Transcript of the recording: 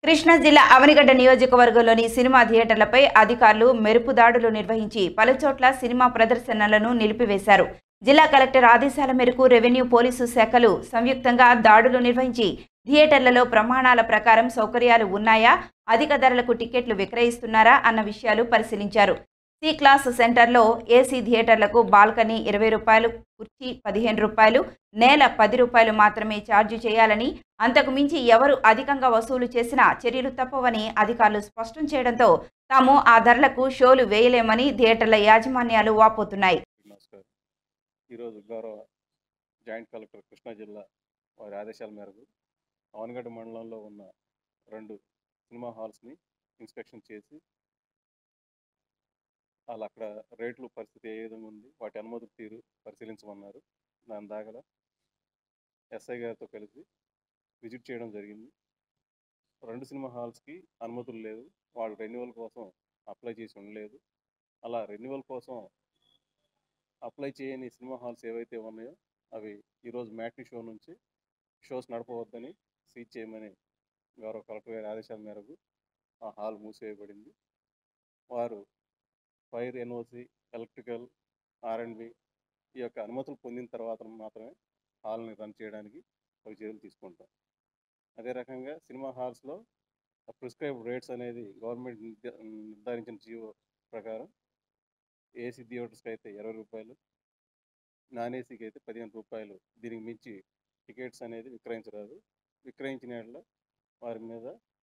కృష్ణా జిల్లా అవనిగడ్డ నియోజకవర్గంలోని సినిమా థియేటర్లపై అధికారులు మెరుపు దాడులు నిర్వహించి పలుచోట్ల సినిమా ప్రదర్శనలను నిలిపివేశారు జిల్లా కలెక్టర్ ఆదేశాల మేరకు రెవెన్యూ పోలీసు శాఖలు సంయుక్తంగా దాడులు నిర్వహించి థియేటర్లలో ప్రమాణాల ప్రకారం సౌకర్యాలు ఉన్నాయా అధిక ధరలకు టికెట్లు విక్రయిస్తున్నారా అన్న విషయాలు పరిశీలించారు సి క్లాస్ సెంటర్లో ఏసీ థియేటర్లకు బాల్కనీ ఇరవై రూపాయలు కుర్చీ పదిహేను రూపాయలు నేల పది రూపాయలు మాత్రమే ఛార్జు చేయాలని అంతకు మించి ఎవరు అధికంగా వసూలు చేసినా చర్యలు తప్పవని అధికారులు స్పష్టం చేయడంతో తాము ఆ ధరలకు షోలు వేయలేమని థియేటర్ల యాజమాన్యాలు వాపోతున్నాయి నమస్కారం ఈరోజు గౌరవ జాయింట్ కలెక్టర్ కృష్ణా జిల్లా వారి ఆదేశాల మేరకు అవనగడ్డ మండలంలో ఉన్న రెండు సినిమా హాల్స్ని ఇన్స్పెక్షన్ చేసి వాళ్ళు అక్కడ రేట్లు పరిస్థితి ఏ విధంగా ఉంది వాటి అనుమతులు తీరు పరిశీలించమన్నారు దాని దాగల ఎస్ఐ గారితో కలిసి విజిట్ చేయడం జరిగింది రెండు సినిమా హాల్స్కి అనుమతులు లేవు వాళ్ళు రెన్యువల్ కోసం అప్లై చేసి ఉండలేదు అలా రెన్యువల్ కోసం అప్లై చేయని సినిమా హాల్స్ ఏవైతే ఉన్నాయో అవి ఈరోజు మ్యాట్ని షో నుంచి షోస్ నడపవద్దని సీజ్ చేయమని గౌరవ కలెక్టర్ గారి ఆదేశాల మేరకు ఆ హాల్ మూసివేయబడింది వారు ఫైర్ ఎన్ఓసి ఎలక్ట్రికల్ ఆర్ఎండ్బి ఈ యొక్క అనుమతులు పొందిన తర్వాత మాత్రమే హాల్ని రన్ చేయడానికి ఒక చర్యలు తీసుకుంటాం అదే రకంగా సినిమా హాల్స్లో ప్రిస్క్రైబ్ రేట్స్ అనేది గవర్నమెంట్ నిర్ధ- నిర్ధారించిన జీవో ప్రకారం ఏసీ థియేటర్స్కి అయితే ఇరవై రూపాయలు నాన్ ఏసీకి అయితే పదిహేను రూపాయలు దీనికి మించి టికెట్స్ అనేది విక్రయించరాదు విక్రయించిన యెడల వారి మీద